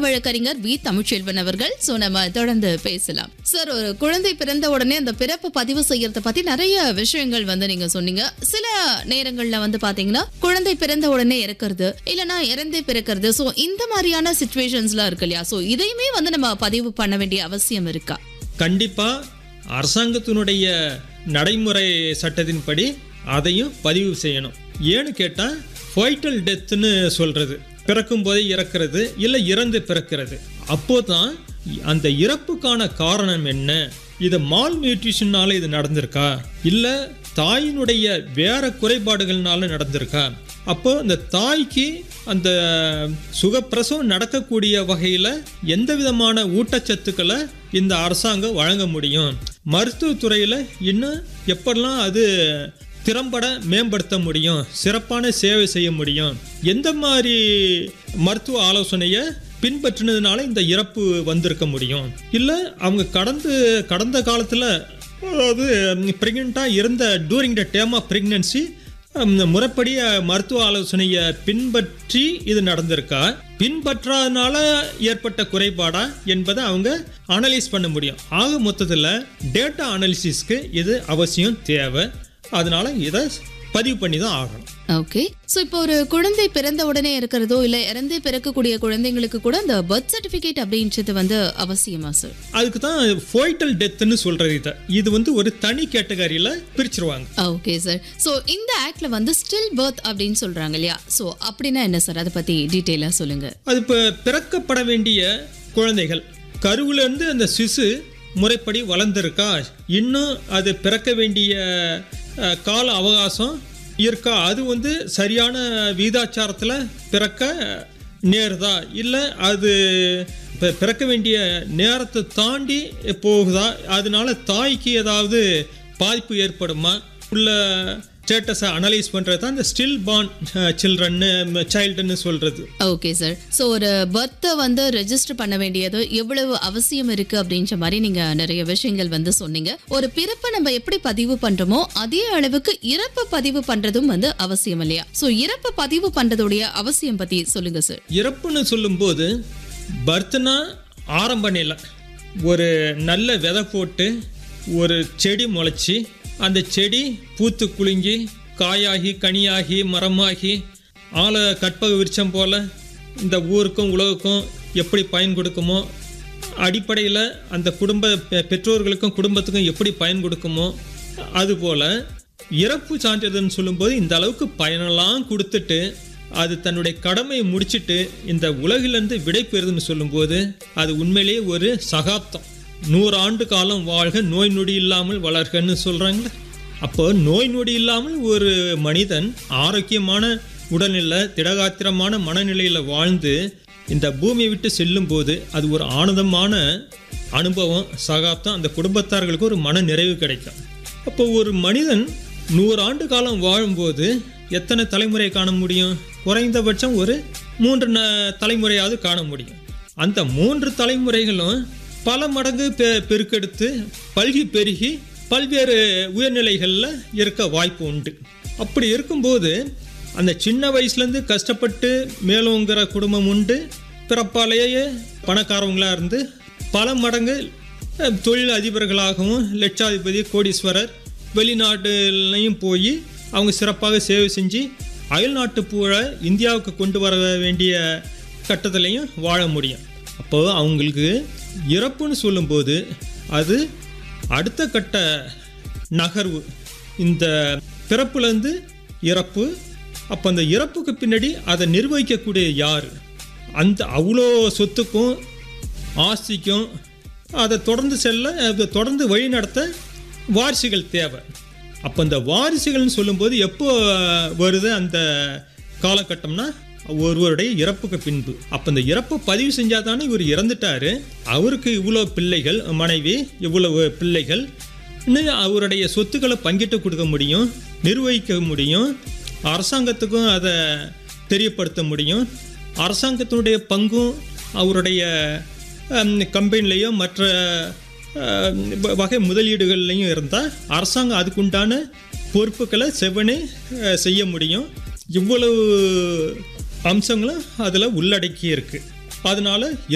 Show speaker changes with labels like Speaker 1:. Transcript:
Speaker 1: வழக்கறிஞர் வி தமிழ்ச்செல்வன் அவர்கள் சோ நம்ம தொடர்ந்து பேசலாம் சார் ஒரு குழந்தை பிறந்த உடனே அந்த பிறப்பு பதிவு செய்யறத பத்தி நிறைய விஷயங்கள் வந்து நீங்க சொன்னீங்க சில நேரங்கள்ல வந்து பாத்தீங்கன்னா குழந்தை பிறந்த உடனே இறக்குறது இல்லனா இறந்தே பிறக்கிறது சோ இந்த மாதிரியான சுச்சுவேஷன்ஸ்லாம் இருக்கு இல்லையா சோ இதையுமே வந்து நம்ம பதிவு பண்ண வேண்டிய அவசியம் இருக்கா
Speaker 2: கண்டிப்பா அரசாங்கத்தினுடைய நடைமுறை சட்டத்தின்படி அதையும் பதிவு செய்யணும் ஏன்னு கேட்டால் ஃபைட்டல் டெத்துன்னு சொல்கிறது பிறக்கும் போதே இறக்கிறது இல்லை இறந்து பிறக்கிறது அப்போ தான் அந்த இறப்புக்கான காரணம் என்ன இது மால் நியூட்ரிஷனால இது நடந்திருக்கா இல்லை தாயினுடைய வேற குறைபாடுகள்னால நடந்திருக்கா அப்போ இந்த தாய்க்கு அந்த சுகப்பிரசவம் நடக்கக்கூடிய வகையில் எந்த விதமான ஊட்டச்சத்துக்களை இந்த அரசாங்கம் வழங்க முடியும் மருத்துவத்துறையில் இன்னும் எப்படிலாம் அது திறம்பட மேம்படுத்த முடியும் சிறப்பான சேவை செய்ய முடியும் எந்த மாதிரி மருத்துவ ஆலோசனையை பின்பற்றினதுனால இந்த இறப்பு வந்திருக்க முடியும் இல்லை அவங்க கடந்து கடந்த காலத்தில் அதாவது ப்ரெக்னெண்ட்டாக இருந்த during the term of pregnancy முறைப்படி அஹ், மருத்துவ ஆலோசனையை பின்பற்றி இது நடந்திருக்கா பின்பற்றாதனால ஏற்பட்ட குறைபாடா என்பதை அவங்க அனலைஸ் பண்ண முடியும் ஆக மொத்தத்தில் டேட்டா அனாலிசிஸ்க்கு இது அவசியம் தேவை அதனால இதை பதிவு பண்ணி தான் ஆகணும்
Speaker 1: ஓகே சோ இப்போ ஒரு குழந்தை பிறந்த உடனே இருக்கிறதோ இல்ல இறந்தே பிறக்கக்கூடிய குழந்தைங்களுக்கு கூட அந்த பர்த் சர்டிபிகேட் அப்படின்றது வந்து அவசியமா சார்
Speaker 2: அதுக்கு தான் ஃபோய்டல் டெத்துன்னு சொல்றது இதை இது வந்து ஒரு தனி கேட்டகரியில் பிரிச்சிருவாங்க
Speaker 1: ஓகே சார் ஸோ இந்த ஆக்ட்ல வந்து ஸ்டில் பர்த் அப்படின்னு சொல்றாங்க இல்லையா ஸோ அப்படின்னா என்ன சார் அதை பத்தி டீட்டெயிலாக சொல்லுங்க
Speaker 2: அது இப்போ பிறக்கப்பட வேண்டிய குழந்தைகள் கருவிலேருந்து அந்த சிசு முறைப்படி வளர்ந்துருக்கா இன்னும் அது பிறக்க வேண்டிய அஹ், கால அவகாசம் இருக்கா அது வந்து சரியான வீதாச்சாரத்தில் பிறக்க நேருதா இல்லை அது இப்போ பிறக்க வேண்டிய நேரத்தை தாண்டி போகுதா அதனால தாய்க்கு ஏதாவது பாதிப்பு ஏற்படுமா உள்ள ஸ்டேட்டஸை அனலைஸ் பண்ணுறது தான் இந்த ஸ்டில் பார்ன் சில்ட்ரன்னு சைல்டுன்னு சொல்கிறது
Speaker 1: ஓகே சார் ஸோ ஒரு பர்த்தை வந்து ரெஜிஸ்டர் பண்ண வேண்டியது எவ்வளவு அவசியம் இருக்கு அப்படின்ற மாதிரி நீங்க நிறைய விஷயங்கள் வந்து சொன்னீங்க ஒரு பிறப்பை நம்ம எப்படி பதிவு பண்றோமோ அதே அளவுக்கு இறப்பை பதிவு பண்றதும் வந்து அவசியம் இல்லையா ஸோ இறப்பை பதிவு பண்றதுடைய அவசியம் பத்தி சொல்லுங்க சார்
Speaker 2: இறப்புன்னு சொல்லும்போது பர்த்னா ஆரம்ப நிலை ஒரு நல்ல விதை போட்டு ஒரு செடி முளைச்சி அந்த செடி பூத்து குலுங்கி காயாகி கனியாகி மரமாகி ஆளை கற்பக விருட்சம் போல இந்த ஊருக்கும் உலகுக்கும் எப்படி பயன் கொடுக்குமோ அடிப்படையில் அந்த குடும்ப பெ- பெற்றோர்களுக்கும் குடும்பத்துக்கும் எப்படி பயன் கொடுக்குமோ அதுபோல் இறப்பு சான்றிதழ்னு சொல்லும்போது இந்த அளவுக்கு பயனெல்லாம் கொடுத்துட்டு அது தன்னுடைய கடமையை முடிச்சிட்டு இந்த உலகிலிருந்து விடை பெறுதுன்னு சொல்லும்போது அது உண்மையிலேயே ஒரு சகாப்தம் நூறு ஆண்டு காலம் வாழ்க நோய் நொடி இல்லாமல் வளர்கன்னு சொல்கிறாங்களே அப்போ நோய் நொடி இல்லாமல் ஒரு மனிதன் ஆரோக்கியமான உடல்நிலை திடகாத்திரமான மனநிலையில் வாழ்ந்து இந்த பூமியை விட்டு செல்லும்போது அது ஒரு ஆனந்தமான அனுபவம் சகாப்தம் அந்த குடும்பத்தார்களுக்கு ஒரு மன நிறைவு கிடைக்கும் அப்போ ஒரு மனிதன் நூறு ஆண்டு காலம் வாழும்போது எத்தனை தலைமுறை காண முடியும் குறைந்தபட்சம் ஒரு மூன்று ந- தலைமுறையாவது காண முடியும் அந்த மூன்று தலைமுறைகளும் பல மடங்கு பெ பெருக்கெடுத்து பல்கி பெருகி பல்வேறு உயர்நிலைகளில் இருக்க வாய்ப்பு உண்டு அப்படி இருக்கும்போது அந்த சின்ன வயசுலேருந்து கஷ்டப்பட்டு மேலோங்கிற குடும்பம் உண்டு பிறப்பாலேயே பணக்காரவங்களாக இருந்து பல மடங்கு அஹ், தொழில் அதிபர்களாகவும் லட்சாதிபதி கோடீஸ்வரர் வெளிநாட்டுலையும் போய் அவங்க சிறப்பாக சேவை செஞ்சு அயல்நாட்டு பூழ இந்தியாவுக்கு கொண்டு வர வேண்டிய கட்டத்திலையும் வாழ முடியும் அப்போ அவங்களுக்கு இறப்புன்னு சொல்லும்போது அது அடுத்த கட்ட நகர்வு இந்த பிறப்புலேருந்து இறப்பு அப்போ அந்த இறப்புக்கு பின்னாடி அதை நிர்வகிக்கக்கூடிய யார் அந்த அவ்வளோ சொத்துக்கும் ஆஸ்திக்கும் அதை தொடர்ந்து செல்ல அதை தொடர்ந்து வழி நடத்த வாரிசுகள் தேவை அப்போ இந்த வாரிசுகள்னு சொல்லும்போது எப்போ வருது அந்த காலகட்டம்னா ஒருவருடைய இறப்புக்கு பின்பு அப்போ இந்த இறப்பை பதிவு செஞ்சால் தானே இவர் இறந்துட்டாரு அவருக்கு இவ்வளோ பிள்ளைகள் மனைவி இவ்வளவு பிள்ளைகள் இன்னும் அவருடைய சொத்துக்களை பங்கிட்டு கொடுக்க முடியும் நிர்வகிக்க முடியும் அரசாங்கத்துக்கும் அதை தெரியப்படுத்த முடியும் அரசாங்கத்தினுடைய பங்கும் அவருடைய கம்பெனிலேயோ மற்ற அஹ், வ- வகை முதலீடுகள்லையும் இருந்தால் அரசாங்கம் அதுக்குண்டான பொறுப்புகளை செவ்வனே அஹ், செய்ய முடியும் இவ்வளவு அம்சங்களும் அதில் உள்ளடக்கி இருக்கு அதனால